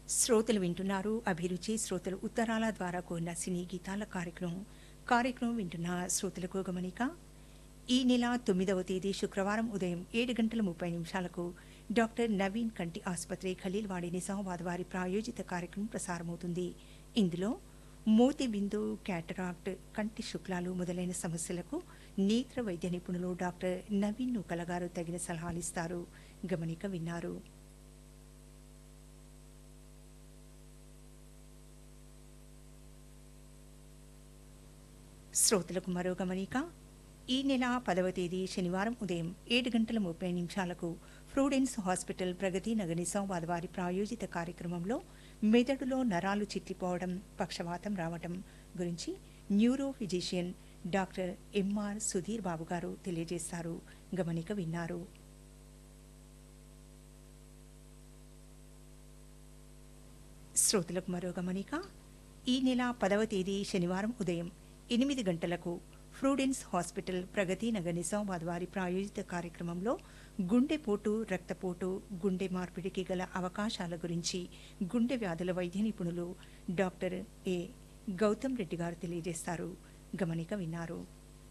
శ్రోతలు వింటున్నారు అభిరుచి శ్రోతలు ఉత్తరాల ద్వారా కోరిన సినీ గీతాల కార్యక్రమం కార్యక్రమం వింటున్న శ్రోతలకు గమనిక ఈ నెల తొమ్మిదవ తేదీ శుక్రవారం ఉదయం ఏడు గంటల ముప్పై నిమిషాలకు డాక్టర్ నవీన్ కంటి ఆసుపత్రి ఖలీల్వాడి నిజామాబాద్ వారి ప్రాయోజిత కార్యక్రమం ప్రసారమవుతుంది ఇందులో మోతి బిందు క్యాటరాక్ట్ కంటి శుక్లాలు మొదలైన సమస్యలకు నేత్ర వైద్య నిపుణులు డాక్టర్ నవీన్ నూకల గారు తగిన సలహాలు ఇస్తారు గమనిక విన్నారు శ్రోతలకు మరో గమనిక ఈ నెల పదవ తేదీ శనివారం ఉదయం ఏడు గంటల ముప్పై నిమిషాలకు ఫ్రూడెన్స్ హాస్పిటల్ ప్రగతి నగర్ నిజామాబాద్ వారి ప్రాయోజిత కార్యక్రమంలో మెదడులో నరాలు చిట్లిపోవడం పక్షవాతం రావటం గురించి neuro physician doctor M R Sudheer Babu గారు తెలియజేస్తారు గమనిక విన్నారు శ్రోతలకు మరో గమనిక ఈ నెల పదవ తేదీ శనివారం ఉదయం ఎనిమిది గంటలకు ఫ్రూడెన్స్ హాస్పిటల్ ప్రగతి నగర్ నిజామాబాద్ వారి ప్రాయోజిత కార్యక్రమంలో గుండెపోటు రక్తపోటు గుండె మార్పిడికి గల అవకాశాల గురించి గుండె వ్యాధుల వైద్య నిపుణులు డాక్టర్ ఏ గౌతమ్ రెడ్డి గారు తెలియజేస్తారు గమనిక విన్నారు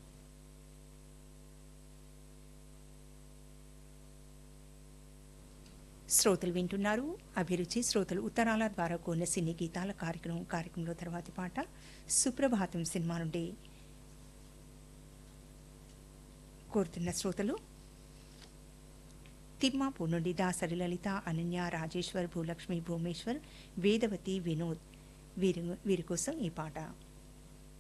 శ్రోతలు వింటున్నారు అభిరుచి శ్రోతలు ఉత్తరాల ద్వారా కోరిన సినీ గీతాల కార్యక్రమం కార్యక్రమంలో తర్వాతి పాట సుప్రభాతం సినిమా నుండి కోరుతున్న శ్రోతలు తిమ్మాపూర్ నుండి దాసరి లలిత అనన్య రాజేశ్వర్ భూలక్ష్మి భూమేశ్వర్ వేదవతి వినోద్ వీరి వీరి కోసం ఈ పాట